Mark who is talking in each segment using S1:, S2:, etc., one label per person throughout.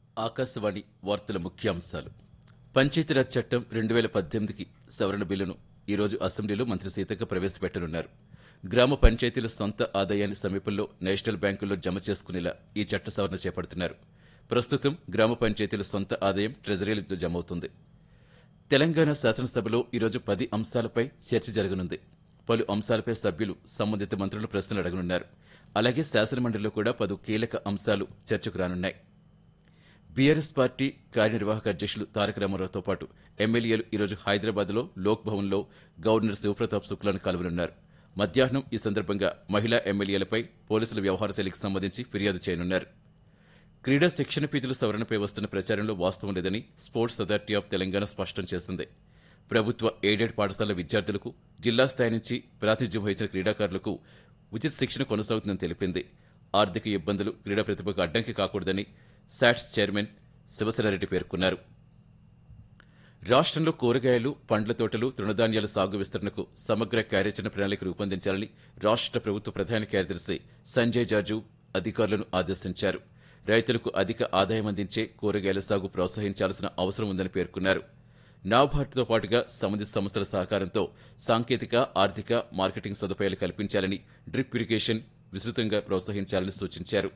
S1: ఆకాశవాణి వార్తల ముఖ్యాంశాలు పంచాయతీరాజ్ చట్టం రెండు వేల పద్దెనిమిదికి సవరణ బిల్లును ఈరోజు అసెంబ్లీలో మంత్రి సీతక్క ప్రవేశపెట్టనున్నారు గ్రామ పంచాయతీల సొంత ఆదాయాన్ని సమీపంలో నేషనల్ బ్యాంకుల్లో జమ చేసుకునేలా ఈ చట్ట సవరణ చేపడుతున్నారు ప్రస్తుతం గ్రామ పంచాయతీల సొంత ఆదాయం ట్రెజరీలో జమ అవుతుంది తెలంగాణ శాసనసభలో ఈరోజు పది అంశాలపై చర్చ జరగనుంది పలు అంశాలపై సభ్యులు సంబంధిత మంత్రులు ప్రశ్నలు అడగనున్నారు అలాగే శాసనమండలిలో కూడా పలు కీలక అంశాలు చర్చకు రానున్నాయి బీఆర్ఎస్ పార్టీ కార్యనిర్వాహక అధ్యక్షులు తారక రామారావుతో పాటు ఎమ్మెల్యేలు ఈరోజు హైదరాబాద్లో లోక్ భవన్లో గవర్నర్ శివప్రతాప్ శుక్లాను కలవనున్నారు మధ్యాహ్నం ఈ సందర్భంగా మహిళా ఎమ్మెల్యేలపై పోలీసుల వ్యవహార శైలికి సంబంధించి ఫిర్యాదు చేయనున్నారు క్రీడా శిక్షణ ఫీజుల సవరణపై వస్తున్న ప్రచారంలో వాస్తవం లేదని స్పోర్ట్స్ అథారిటీ ఆఫ్ తెలంగాణ స్పష్టం చేసింది ప్రభుత్వ ఎయిడెడ్ పాఠశాలల విద్యార్థులకు జిల్లా స్థాయి నుంచి ప్రాతినిధ్యం వహించిన క్రీడాకారులకు ఉచిత శిక్షణ కొనసాగుతుందని తెలిపింది ఆర్థిక ఇబ్బందులు క్రీడా ప్రతిభకు అడ్డంకి కాకూడదని శాట్స్ చైర్మన్ శివసేనారెడ్డి పేర్కొన్నారు రాష్ట్రంలో కూరగాయలు పండ్ల తోటలు తృణధాన్యాల సాగు విస్తరణకు సమగ్ర కార్యాచరణ ప్రణాళిక రూపొందించాలని రాష్ట్ర ప్రభుత్వ ప్రధాన కార్యదర్శి సంజయ్ జాజు అధికారులను ఆదేశించారు రైతులకు అధిక ఆదాయం అందించే కూరగాయల సాగు ప్రోత్సహించాల్సిన అవసరం ఉందని పేర్కొన్నారు నాబార్డ్తో పాటుగా సంబంధిత సంస్థల సహకారంతో సాంకేతిక ఆర్థిక మార్కెటింగ్ సదుపాయాలు కల్పించాలని డ్రిప్ ఇరిగేషన్ విస్తృతంగా ప్రోత్సహించాలని సూచించారు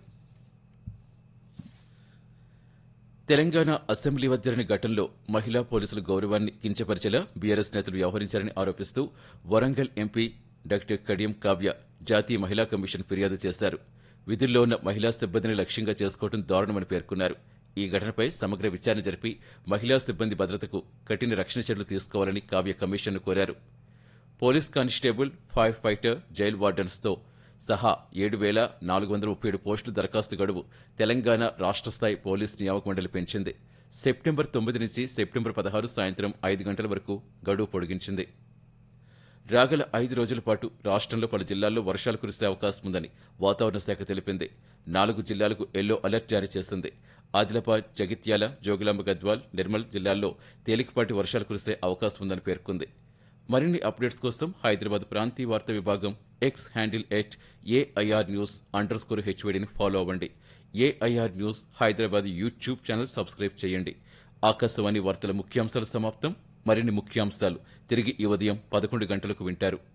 S1: తెలంగాణ అసెంబ్లీ వద్ద జరిగిన ఘటనలో మహిళా పోలీసుల గౌరవాన్ని కించపరిచేలా బీఆర్ఎస్ నేతలు వ్యవహరించారని ఆరోపిస్తూ వరంగల్ ఎంపీ డాక్టర్ కడియం కావ్య జాతీయ మహిళా కమిషన్ ఫిర్యాదు చేశారు విధుల్లో ఉన్న మహిళా సిబ్బందిని లక్ష్యంగా చేసుకోవడం దారుణమని పేర్కొన్నారు ఈ ఘటనపై సమగ్ర విచారణ జరిపి మహిళా సిబ్బంది భద్రతకు కఠిన రక్షణ చర్యలు తీసుకోవాలని కావ్య కమిషన్ను కోరారు police constable firefighter jail వార్డెన్స్తో సహా ఏడు వేల నాలుగు వందల ముప్పై ఏడు పోస్టుల దరఖాస్తు గడువు తెలంగాణ రాష్ట్ర స్థాయి పోలీస్ నియామక మండలి పెంచింది సెప్టెంబర్ తొమ్మిది నుంచి సెప్టెంబర్ పదహారు సాయంత్రం ఐదు గంటల వరకు గడువు పొడిగించింది రాగల ఐదు రోజుల పాటు రాష్ట్రంలో పలు జిల్లాల్లో వర్షాలు కురిసే అవకాశం ఉందని వాతావరణ శాఖ తెలిపింది నాలుగు జిల్లాలకు ఎల్లో అలర్ట్ జారీ చేసింది ఆదిలాబాద్ జగిత్యాల జోగులాంబ గద్వాల్ నిర్మల్ జిల్లాల్లో తేలికపాటి వర్షాలు కురిసే అవకాశం ఉందని పేర్కొంది మరిన్ని అప్డేట్స్ కోసం హైదరాబాద్ ప్రాంతీయ వార్తా విభాగం X handle at AIR news underscore హెచ్వైడిని ఫాలో అవ్వండి AIR news Hyderabad YouTube channel subscribe చేయండి ఆకాశవాణి వార్తల ముఖ్యాంశాలు సమాప్తం మరిన్ని ముఖ్యాంశాలు తిరిగి ఈ ఉదయం పదకొండు గంటలకు వింటారు